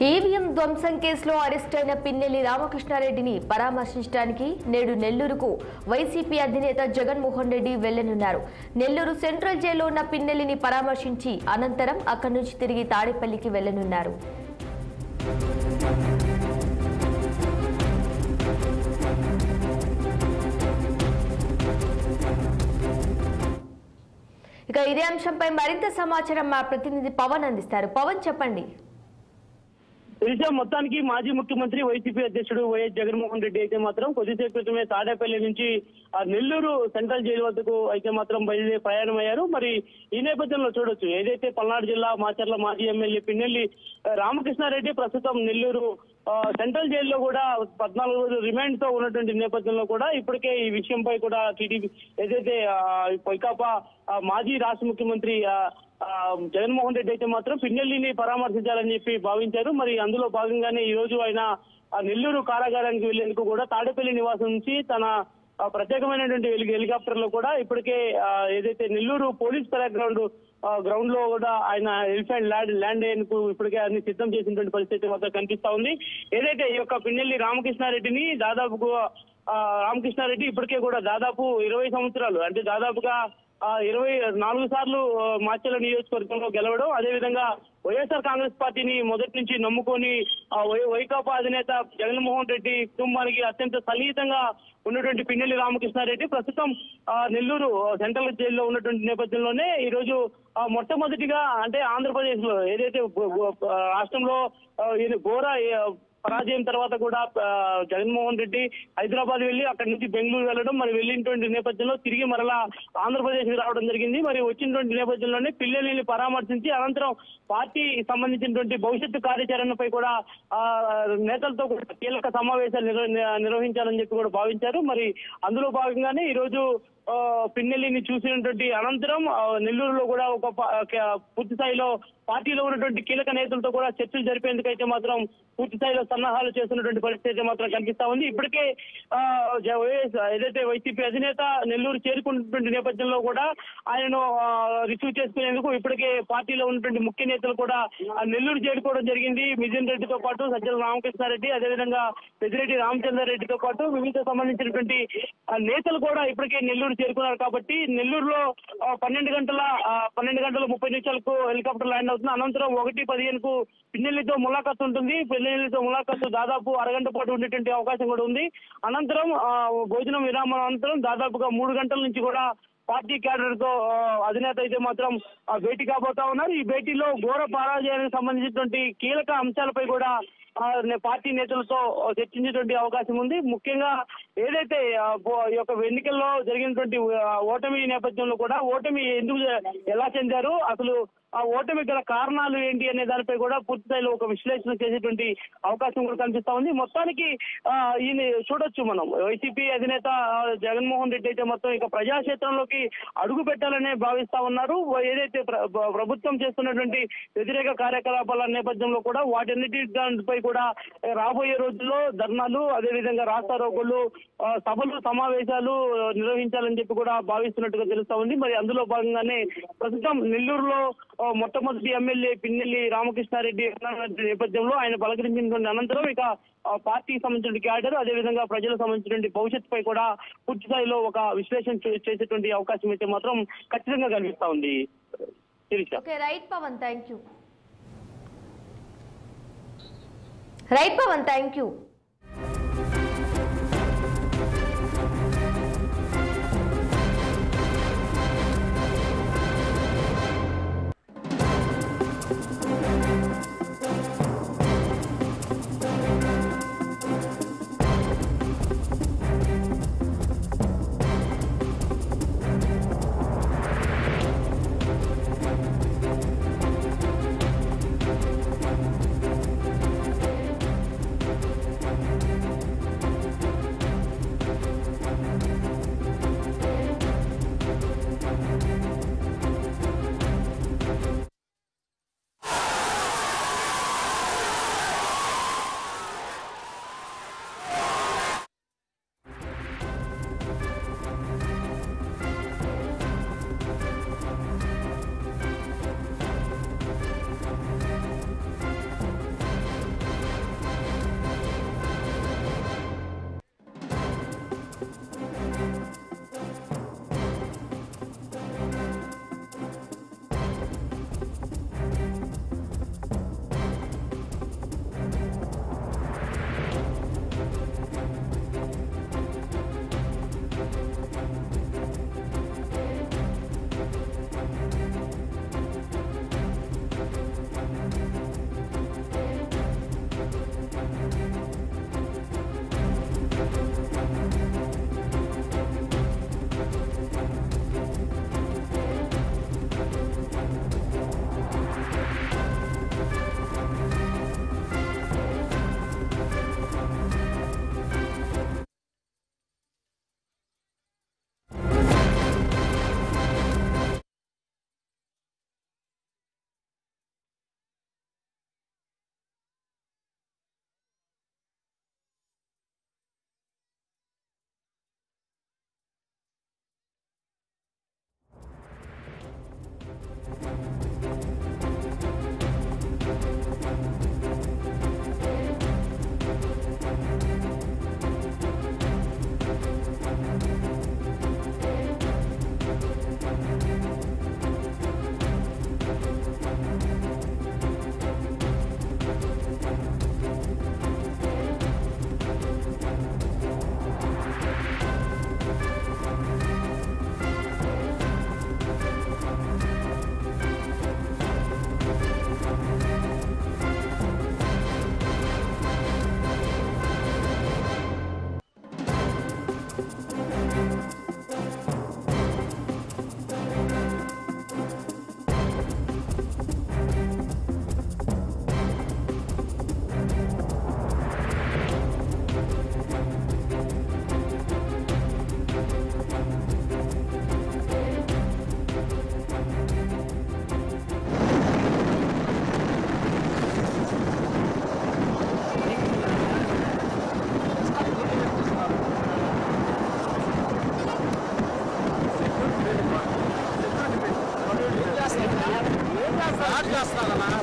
EVM ధ్వంసం కేసులో arrest అయిన పిన్నెల్లి రామకృష్ణారెడ్డిని పరామర్శించడానికి నేడు నెల్లూరుకు వైసీపీ అధినేత జగన్మోహన్ రెడ్డి వెళ్లనున్నారు నెల్లూరు సెంట్రల్ జైల్లో ఉన్న పిన్నెల్లిని పరామర్శించి అనంతరం అక్కడి నుంచి తిరిగి తాడేపల్లికి వెళ్లనున్నారు ఇక ఇదే అంశంపై మరింత సమాచారం మా ప్రతినిధి పవన్ అందిస్తారు పవన్ చెప్పండి విషయం మొత్తానికి మాజీ ముఖ్యమంత్రి వైసీపీ అధ్యక్షుడు వైఎస్ జగన్మోహన్ రెడ్డి అయితే మాత్రం కొద్దిసేపు క్రితమే తాడేపల్లి నుంచి ఆ నెల్లూరు సెంట్రల్ జైలు వద్దకు అయితే మాత్రం బయలుదేరి ప్రయాణం అయ్యారు మరి ఈ నేపథ్యంలో చూడొచ్చు ఏదైతే పల్నాడు జిల్లా మాచర్ల మాజీ ఎమ్మెల్యే పిన్నెల్లి ఆ, రామకృష్ణారెడ్డి ప్రస్తుతం నెల్లూరు ఆ, సెంట్రల్ జైల్లో కూడా పద్నాలుగు రోజులు రిమాండ్ తో ఉన్నటువంటి నేపథ్యంలో కూడా ఇప్పటికే ఈ విషయంపై కూడా టీడీపీ ఏదైతే ఆ, వైకాపా ఆ, మాజీ రాష్ట్ర ముఖ్యమంత్రి ఆ, ఆ, జగన్మోహన్ రెడ్డి అయితే మాత్రం పిన్నెల్లిని పరామర్శించాలని చెప్పి భావించారు మరి అందులో భాగంగానే ఈ రోజు ఆయన ఆ నెల్లూరు కారాగారానికి వెళ్లేందుకు కూడా తాడేపల్లి నివాసం నుంచి తన ఆ, ప్రత్యేకమైనటువంటి హెలి- హెలికాప్టర్ లో కూడా ఇప్పటికే ఆ, ఏదైతే Nellore police parade ground ground లో కూడా ఆయన ఎలిఫెంట్ ల్యాండ్ ల్యాండ్ అయ్యేందుకు ఇప్పటికే అన్ని సిద్ధం చేసినటువంటి పరిస్థితి మాత్రం కనిపిస్తా ఉంది ఏదైతే ఈ యొక్క పిన్నెల్లి రామకృష్ణారెడ్డిని దాదాపుగా ఆ, రామకృష్ణారెడ్డి ఇప్పటికే కూడా దాదాపు ఇరవై సంవత్సరాలు అంటే దాదాపుగా ఆ, ఇరవై నాలుగు సార్లు ఆ, మాచర్ల నియోజకవర్గంలో గెలవడం అదేవిధంగా వైఎస్ఆర్ కాంగ్రెస్ పార్టీని మొదటి నుంచి నమ్ముకొని ఆ, వై- వైకాపా అధినేత జగన్మోహన్ రెడ్డి కుటుంబానికి అత్యంత సన్నిహితంగా ఉన్నటువంటి పిన్నెల్లి రామకృష్ణారెడ్డి ప్రస్తుతం ఆ, నెల్లూరు సెంట్రల్ జైల్లో ఉన్నటువంటి నేపథ్యంలోనే ఈ రోజు ఆ, మొట్టమొదటిగా అంటే ఆంధ్రప్రదేశ్ లో ఏదైతే గో- గో- ఆ, రాష్ట్రంలో ఆ, ఈయన ఘోర ఆ, పరాజయం తర్వాత కూడా ఆ, జగన్మోహన్ రెడ్డి హైదరాబాద్ వెళ్లి అక్కడి నుంచి బెంగళూరు వెళ్ళడం మరి వెళ్ళినటువంటి నేపథ్యంలో తిరిగి మరలా ఆంధ్రప్రదేశ్ కి రావడం జరిగింది మరి వచ్చినటువంటి నేపథ్యంలోనే పిల్లల్ని పరామర్శించి అనంతరం పార్టీ సంబంధించినటువంటి భవిష్యత్తు కార్యాచరణపై కూడా ఆ, నేతలతో కూడా కీలక సమావేశాలు నిర్వ- నిర్వహించాలని చెప్పి కూడా భావించారు మరి అందులో భాగంగానే ఈ రోజు ఆ, పిన్నెల్లిని చూసినటువంటి అనంతరం ఆ, నెల్లూరులో కూడా ఒక ప- క- పూర్తి స్థాయిలో పార్టీలో ఉన్నటువంటి కీలక నేతలతో కూడా చర్చలు జరిపేందుకైతే మాత్రం పూర్తి స్థాయిలో సన్నాహాలు చేస్తున్నటువంటి పరిస్థితి అయితే మాత్రం కనిపిస్తా ఉంది ఇప్పటికే ఆ, జ- వైఎస్ ఏదైతే వైసీపీ అధినేత నెల్లూరు చేరుకున్నటువంటి నేపథ్యంలో కూడా ఆయనను ఆ, రిసీవ్ చేసుకునేందుకు ఇప్పటికే పార్టీలో ఉన్నటువంటి ముఖ్య నేతలు కూడా ఆ, నెల్లూరు చేరుకోవడం జరిగింది మిజన్ రెడ్డితో పాటు సజ్జల రామకృష్ణారెడ్డి అదేవిధంగా పెద్దిరెడ్డి రామచంద్రారెడ్డితో పాటు వివిధ సంబంధించినటువంటి ఆ, నేతలు కూడా ఇప్పటికే నెల్లూరు చేరుకున్నారు కాబట్టి నెల్లూరులో ఆ, పన్నెండు గంటల ఆ, పన్నెండు గంటల ముప్పై నిమిషాలకు హెలికాప్టర్ ల్యాండ్ అవుతుంది అనంతరం ఒకటి పదిహేనుకు పిన్నెల్లితో ములాఖత్ ఉంటుంది పిన్నెల్లితో ములాఖత్ దాదాపు అరగంట పాటు ఉండేటువంటి అవకాశం కూడా ఉంది అనంతరం ఆ, భోజనం విరామం అనంతరం దాదాపుగా మూడు గంటల నుంచి కూడా పార్టీ క్యాడర్ తో ఆ, అధినేత అయితే మాత్రం ఆ, భేటీ కాబోతా ఉన్నారు ఈ భేటీలో ఘోర పరాజయానికి సంబంధించినటువంటి కీలక అంశాలపై కూడా ఆ, నే- పార్టీ నేతలతో చర్చించేటువంటి అవకాశం ఉంది ముఖ్యంగా ఏదైతే ఆ, బో- ఈ యొక్క ఎన్నికల్లో జరిగినటువంటి ఆ, ఓటమి నేపథ్యంలో కూడా ఓటమి ఎందుకు జ- ఎలా చెందారు అసలు ఆ ఓటమి గల కారణాలు ఏంటి అనే దానిపై కూడా పూర్తి స్థాయిలో ఒక విశ్లేషణ చేసేటువంటి అవకాశం కూడా కనిపిస్తా ఉంది మొత్తానికి ఆ, ఈయన చూడొచ్చు మనం వైసీపీ అధినేత ఆ, జగన్మోహన్ రెడ్డి అయితే మొత్తం ఇక ప్రజాక్షేత్రంలోకి అడుగు పెట్టాలనే భావిస్తా ఉన్నారు ఏదైతే ప్ర- ప్ర- ప్రభుత్వం చేస్తున్నటువంటి వ్యతిరేక కార్యకలాపాల నేపథ్యంలో కూడా వాటన్నిటి దానిపై కూడా రాబోయే రోజుల్లో ధర్నాలు అదేవిధంగా రాస్తా రోగులు ఆ, సభలు సమావేశాలు ఆ, నిర్వహించాలని చెప్పి కూడా భావిస్తున్నట్టుగా తెలుస్తా ఉంది మరి అందులో భాగంగానే ప్రస్తుతం నెల్లూరులో ఆ, మొట్టమొదటి ఎమ్మెల్యే పిన్నెల్లి రామకృష్ణారెడ్డి ఉన్న నేపథ్యంలో ఆయన పలకరించినటువంటి అనంతరం ఇక ఆ, పార్టీకి సంబంధించిన క్యాడర్ అదేవిధంగా ప్రజలకు సంబంధించినటువంటి భవిష్యత్తుపై కూడా పూర్తి స్థాయిలో ఒక విశ్లేషణ చే- చేసేటువంటి అవకాశం అయితే మాత్రం ఖచ్చితంగా కనిపిస్తా ఉంది Sirisha okay right Pavan thank you right Pavan thank you చేస్తున్నారన్నా